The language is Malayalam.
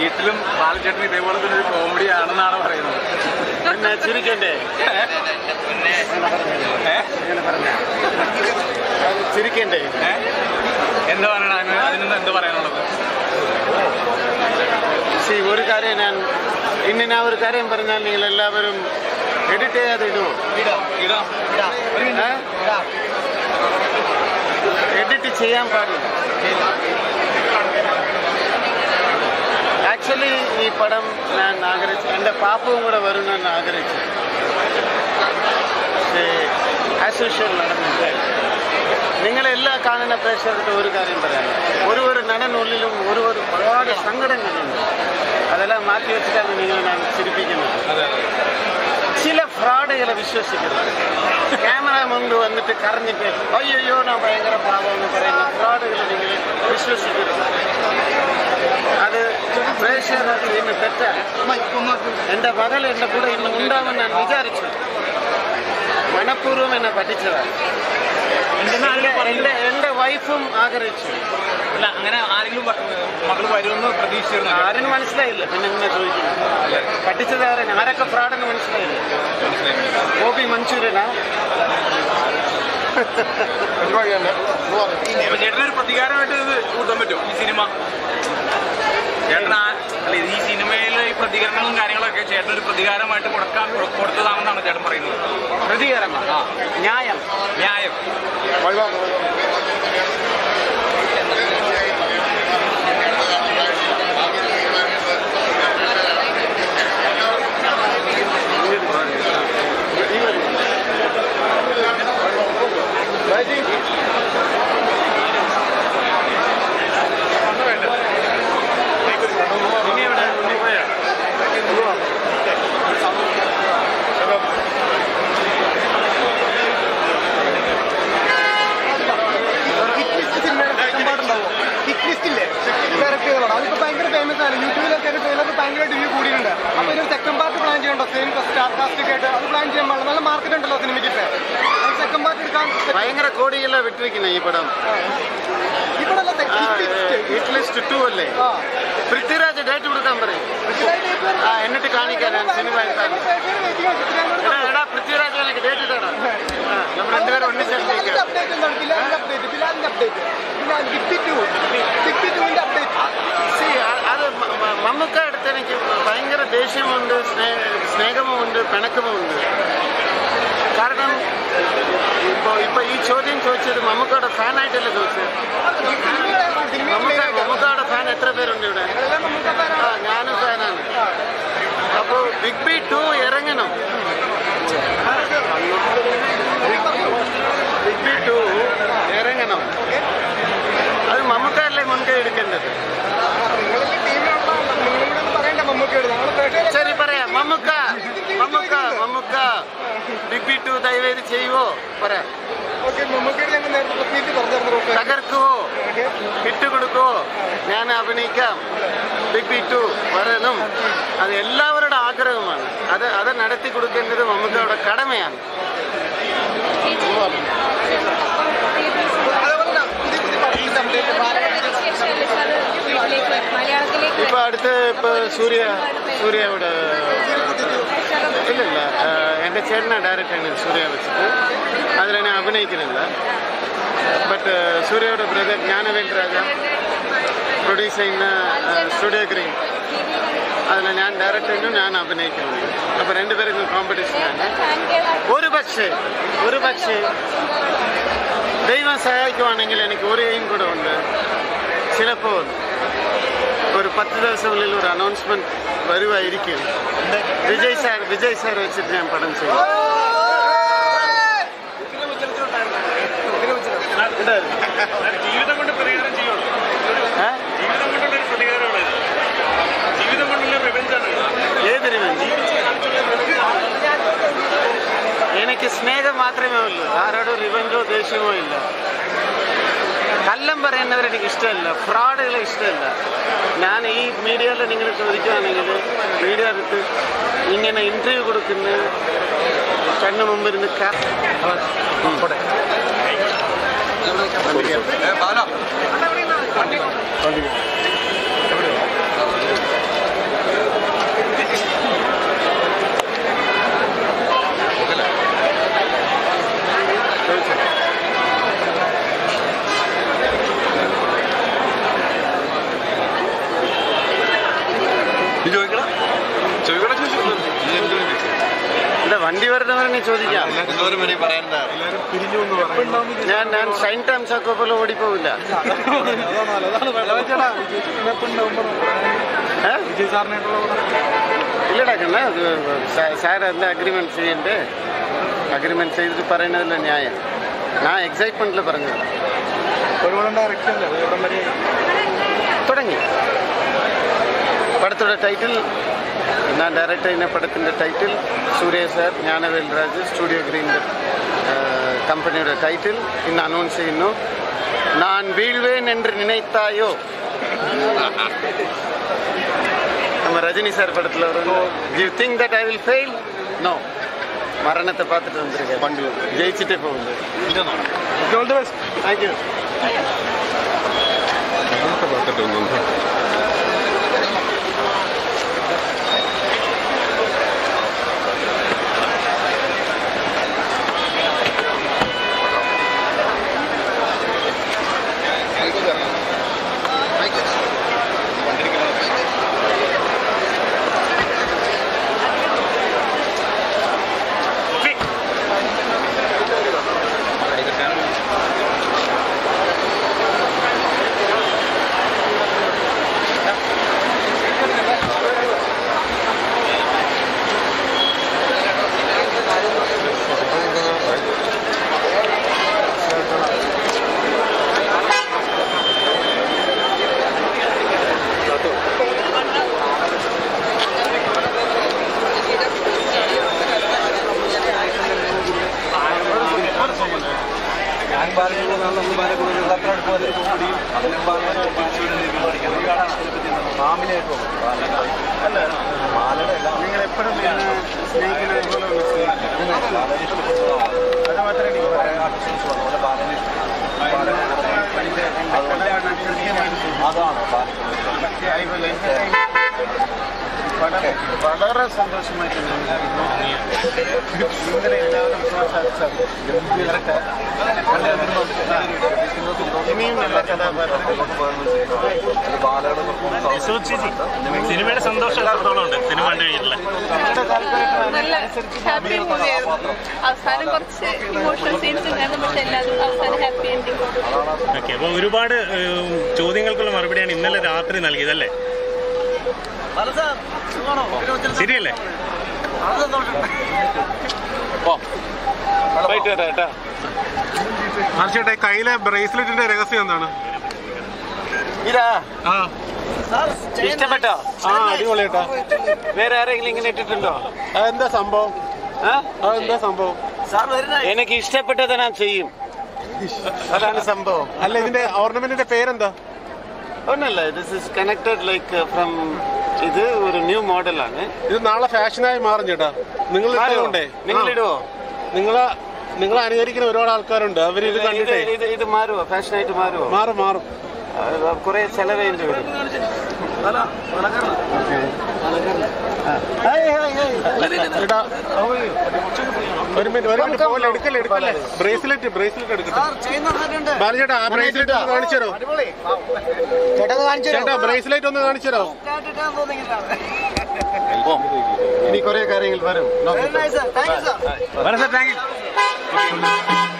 വീട്ടിലും ബാലചേട്ടൻ ഇതേപോലെ തന്നെ ഒരു കോമഡി ആണെന്നാണ് പറയുന്നത് പിന്നെ ചിരിക്കണ്ടേ ഏ? ചിരിക്കണ്ടേ ഏ? എന്താ പറയണ അതിന് അതിനെന്താ എന്താ പറയാനുള്ളത് സി ഒരു കാര്യം ഞാൻ ഇന്ന് ഞാൻ ഒരു കാര്യം പറഞ്ഞാൽ നിങ്ങൾ എല്ലാവരും എഡിറ്റ് ചെയ്യാതെ ഇടുമോ ഇതാ എഡിറ്റ് ചെയ്യാൻ പാടില്ല ആക്ച്വലി ഈ പടം ഞാൻ ആഗ്രഹിച്ചു എൻ്റെ പാപ്പവും കൂടെ വരുമെന്ന് ആഗ്രഹിച്ചു പക്ഷേ ആസ് യൂഷ്വൽ നടന്നില്ല നിങ്ങളെല്ലാ കാണുന്ന പ്രേക്ഷകർക്ക് ഒരു കാര്യം പറയാം ഒരു ഒരു നടനുള്ളിലും ഒരു ഒരു ഒരുപാട് സങ്കടങ്ങളുണ്ട് അതെല്ലാം മാറ്റി വെച്ചിട്ടാണ് നിങ്ങൾ ഞാൻ ചിരിപ്പിക്കുന്നത് അതെ ചില ഫ്രോഡുകളെ വിശ്വസിക്കരുത് ക്യാമറ മുമ്പ് വന്നിട്ട് കറഞ്ഞിട്ട് അയ്യോ ഞാൻ ഭയങ്കര പാവമെന്ന് പറയുന്ന ഫ്രോഡുകൾ നിങ്ങൾ വിശ്വസിക്കരുത് അത് പ്രേക്ഷകർക്ക് ഇന്ന് തെറ്റാണ് എൻ്റെ മകൾ എൻ്റെ കൂടെ ഇന്ന് ഉണ്ടാവുമെന്ന് ഞാൻ വിചാരിച്ചു മനഃപൂർവ്വം എന്നെ പറ്റിച്ചതാണ് എൻ്റെ എൻ്റെ എൻ്റെ വൈഫും ആഗ്രഹിച്ചു അല്ല അങ്ങനെ ആരെങ്കിലും വ- മകള് വരുമെന്ന് പ്രതീക്ഷിച്ചിരുന്നു ആരും മനസ്സിലായില്ല പിന്നെ എങ്ങനെ ചോദിക്കുന്നു പറ്റിച്ചത് ആരാണ് ആരൊക്കെ ഫ്രോഡെന്ന് മനസ്സിലായില്ല ഗോപി മഞ്ചൂരിയനാ അപ്പൊ ചേട്ടനൊരു പ്രതികാരമായിട്ട് ഇത് കൂട്ടാൻ പറ്റും ഈ സിനിമ ചേട്ടൻ ആ- അല്ല ഇത് ഈ സിനിമയിലെ ഈ പ്രതികരണങ്ങളും കാര്യങ്ങളൊക്കെ ചേട്ടനൊരു പ്രതികാരമായിട്ട് കൊടുക്കാൻ കൊടുത്തതാണെന്നാണ് ചേട്ടൻ പറയുന്നത് പ്രതികരമാണ് ന്യായം ന്യായം ഇനി എവിടെ ഇനി പോയോ? ക്യാരക്ടറുകളാണ് അതിപ്പോ ഭയങ്കര ഫേമസ് ആണ് യൂട്യൂബിലൊക്കെ ട്രെയിലർ ഭയങ്കര വ്യൂ കൂടിയിട്ടുണ്ട് അപ്പൊ ഒരു സെക്കൻഡ് പാർട്ട് പ്ലാൻ ചെയ്യണ്ടോ സെയിം സ്റ്റാർ കാസ്റ്റ് ഒക്കെ ആയിട്ട് അത് പ്ലാൻ ചെയ്യാൻ പാടില്ല നല്ല മാർക്കറ്റ് ഉണ്ടല്ലോ സിനിമയ്ക്ക് ഇപ്പൊ സെക്കൻഡ് പാർട്ട് എടുക്കാൻ ഭയങ്കര കോടികളെ വിട്ടിരിക്കുന്ന ഈ പടം ഇവിടെ ഹിറ്റ് ലിസ്റ്റ് ടു അല്ലേ പൃഥ്വിരാജ് ഡേറ്റ് കൊടുക്കാൻ പറയും ആ എന്നിട്ട് കാണിക്കാൻ ഞാൻ സിനിമ എടുക്കാൻ എടാ, എടാ പൃഥ്വിരാജ് എനിക്ക് ഡേറ്റ് തരാം നമ്മൾ രണ്ടുപേരും ഒന്നിച്ചേക്കാം അപ്ഡേറ്റ് എന്താണ് ബിലാലിന്റെ അപ്ഡേറ്റ് ബിലാലിന്റെ update Bilal fifty two fifty ടുവിന്റെ അപ്ഡേറ്റ് See, അ- അത് മ- മ- മമ്മൂക്ക അടുത്ത് എനിക്ക് ഭയങ്കര ദേഷ്യമുണ്ട് സ്നേ- സ്നേഹമുണ്ട് പിണക്കമുണ്ട് കാരണം ഇപ്പൊ ഇപ്പൊ ഈ ചോദ്യം ചോദിച്ചത് മമ്മൂക്കയുടെ ഫാനായിട്ടല്ലേ ചോദിച്ചത് മമ്മൂക്ക മമ്മൂക്കയുടെ ഫാൻ എത്ര പേരുണ്ട് ഇവിടെ ആ ഞാനും ഫാനാണ് അപ്പോ ബിഗ് ബി ടു ഇറങ്ങണം ബിഗ് ബി ടു ഇറങ്ങണം അത് മമ്മൂക്കയല്ലേ മുൻകൈ എടുക്കേണ്ടത് പറയണ്ട മമ്മൂക്കയോട് ഞങ്ങൾ പ്രേക്ഷകർ ശരി പറയാം Mammukka Mammukka Mammukka Big B two ദയവേത് ചെയ്യുവോ പറയാം ഓക്കെ മമ്മൂക്കയോട് ഞങ്ങൾ നേരത്തെ പ്രത്യേകിച്ച് പറഞ്ഞിരുന്നു തകർക്കുവോ വിട്ടുകൊടുക്കുവോ ഞാൻ അഭിനയിക്കാം ബിഗ് ബി ടു വരണം അത് എല്ലാവരുടെ ആഗ്രഹമാണ് അത് അത് നടത്തി കൊടുക്കേണ്ടത് മമ്മൂക്കയുടെ കടമയാണ് അതേപോലെ പുതിയ പുതിയ പടത്തിന്റെ അപ്ഡേറ്റ് മലയാളത്തിലേക്ക് ഇപ്പൊ അടുത്ത് ഇപ്പൊ സൂര്യ സൂര്യയുടെ ഇല്ലില്ല ആ, എൻ്റെ ചേട്ടനെ ഡയറക്റ്റ് ആണ് സൂര്യ വെച്ചിട്ട് അതിൽ ഞാൻ അഭിനയിക്കുന്നില്ല ബട്ട് സൂര്യയുടെ ബ്രദർ ജ്ഞാനവേൽ രാജ പ്രൊഡ്യൂസ് ചെയ്യുന്ന സ്റ്റുഡിയോ ഗ്രീൻ അതിൽ ഞാൻ ഡയറക്ടറിനും ഞാൻ അഭിനയിക്കുന്നുണ്ട് അപ്പോൾ രണ്ടുപേരും കോമ്പറ്റീഷനാണ് ഒരു പക്ഷേ ഒരു പക്ഷേ ദൈവം സഹായിക്കുവാണെങ്കിൽ എനിക്ക് ഒരു എയിം കൂടെ ഉണ്ട് ചിലപ്പോൾ ഒരു പത്ത് ദിവസത്തിനുള്ളിൽ ഒരു അനൗൺസ്മെന്റ് വരുമായിരിക്കും വിജയ് സാർ വിജയ് സാർ വെച്ചിട്ട് ഞാൻ പടം ചെയ്യും ഉണ്ടായിരുന്നു. ജീവിതം കൊണ്ട് പ്രതികാരം ചെയ്യുള്ളൂ ഏ? ജീവിതം കൊണ്ടുള്ള ഒരു പ്രതികാരമാണ് ജീവിതം കൊണ്ടുള്ള റിവെഞ്ചാണ് ഏത് revenge? എനിക്ക് സ്നേഹം മാത്രമേ ഉള്ളൂ ആരോടും റിവഞ്ചോ ദേഷ്യമോ ഇല്ല കള്ളം പറയുന്നവർ എനിക്ക് ഇഷ്ടമല്ല ഫ്രോഡുകളെ ഇഷ്ടമല്ല ഞാൻ ഈ മീഡിയയിൽ നിങ്ങൾ ചോദിക്കുകയാണെങ്കിൽ മീഡിയ അടുത്ത് ഇങ്ങനെ ഇന്റർവ്യൂ കൊടുക്കുന്ന കണ്ണു മുമ്പിരുന്ന് ക- ഉം. വണ്ടിക്ക്. നീ ചോദിക്കണം ചോദിക്കണം ചോദിച്ചു ഇല്ല വണ്ടി വരുന്നവരെ ചോദിക്കാം എന്തോരം വരെ പറയണ്ട ഞാൻ ഞാൻ ഷൈൻ ടൈംസ് ഒക്കെ പോലെ ഓടിപ്പോവില്ല ഏ? വിജയ് സാറിനായിട്ടുള്ള ഇല്ലടാ കണ്ണ അത് സാ- സാർ എന്താ അഗ്രിമെന്റ് ചെയ്യണ്ടേ അഗ്രിമെന്റ് ചെയ്തിട്ട് പറയുന്നതല്ല ന്യായം ഞാൻ എക്സൈറ്റ്മെന്റിൽ പറഞ്ഞത് ഒരുപാട് ഡയറക്ഷൻ അല്ലേ എവിടം വരെ തുടങ്ങി പടത്തോടെ ടൈറ്റിൽ ഞാൻ ഡയറക്റ്റ് ചെയ്യുന്ന പടത്തിൻ്റെ title Suriya sir Gnanavelraja studio ഗ്രീൻ്റെ കമ്പനിയുടെ ടൈറ്റിൽ ഇന്ന് അനൗൺസ് ചെയ്യുന്നു ഞാൻ വീഴ്വേൻ എന്ന് നിனைத்தாயோ நம்ம ரஜினி சார் படத்தில் வரும் you think that I will fail no மரணத்தை பார்த்துட்டு வந்திருக்கேன் பண்டு ஜெயிச்சுட்டே போகுது ഓൾ ദി ബെസ്റ്റ് தேங்க்யூ നിങ്ങൾ എപ്പോഴും എന്നെ സ്നേഹിക്കുന്നത് പോലെ ഒന്ന് സ്നേഹിക്കണം. അത് മാത്രമേ എനിക്ക് പറയാനുള്ളൂ. I will entertain. വളരെ വളരെ സന്തോഷമായിട്ട് ഞാൻ നിങ്ങളെ എല്ലാവരും പ്രോത്സാഹിച്ചാൽ ഗംഭീരത്തെ ഇനിയും നല്ല കഥാപാത്രങ്ങൾ സിനിമയുടെ സന്തോഷം എത്രത്തോളം ഉണ്ട് സിനിമ കണ്ടു കഴിഞ്ഞിട്ടില്ല നല്ല ഹാപ്പി മൂവിയായിരുന്നു അവസാനം കുറച്ച് ഇമോഷണൽ സീൻസ് ഉണ്ടായിരുന്നു പക്ഷെ എല്ലാവരും അവസാനം ഹാപ്പി എൻഡിങ് ഓക്കെ അപ്പോൾ ഒരുപാട് ഏഹ്, ചോദ്യങ്ങൾക്കുള്ള മറുപടിയാണ് ഇന്നലെ രാത്രി നൽകിയതല്ലേ ശരിയല്ലേ ഹർഷേട്ടാ കയ്യിലെ ബ്രേസ്ലെറ്റിന്റെ രഹസ്യം എന്താണ് ഇതാ ആ ഇഷ്ടപ്പെട്ടോ ആ അടിപൊളിയേട്ടാ വേറെ ആരെങ്കിലും ഇങ്ങനെ ഇട്ടിട്ടുണ്ടോ അതെന്താ സംഭവം ആ? അതെന്താ സംഭവം എനിക്ക് ഇഷ്ടപ്പെട്ടത് ഞാൻ ചെയ്യും അതാണ് സംഭവം അല്ല ഇതിന്റെ ഓർണമെന്റിന്റെ പേരെന്താ ഒന്നല്ല this is connected like from ഇത് ഒരു ന്യൂ മോഡലാണ് ഇത് നാളെ ഫാഷനായി മാറും ചേട്ടാ നിങ്ങൾ ഇട്ടതുകൊണ്ടേ നിങ്ങൾ ഇടുവോ നിങ്ങളെ നിങ്ങളെ അനുകരിക്കുന്ന ഒരുപാട് ആൾക്കാരുണ്ട് അവർ ഇത് ഇത് കണ്ടിട്ടേ ഇത് ഇത് മാറുവോ ഫാഷനായിട്ട് മാറുവോ മാറും മാറും കുറെ ചെലവേണ്ടി വരും ചേട്ടാ ഒരു മിനിറ്റ് ഒരു മിനിറ്റ് പോലെ എടുക്കല്ലേ എടുക്കല്ലേ ബ്രേസ്ലെറ്റ് ബ്രേസ്ലെറ്റ് എടുക്കട്ടെ ബാലചേട്ടാ ആ ബ്രേസ്ലെറ്റ് ഒന്ന് കാണിച്ചു തരോ ചേട്ടാ ബ്രേസ്ലെറ്റ് ഒന്ന് കാണിച്ചു തരോ ഇനി കുറെ കാര്യങ്ങൾ വരും വളരെ സാർ താങ്ക് യു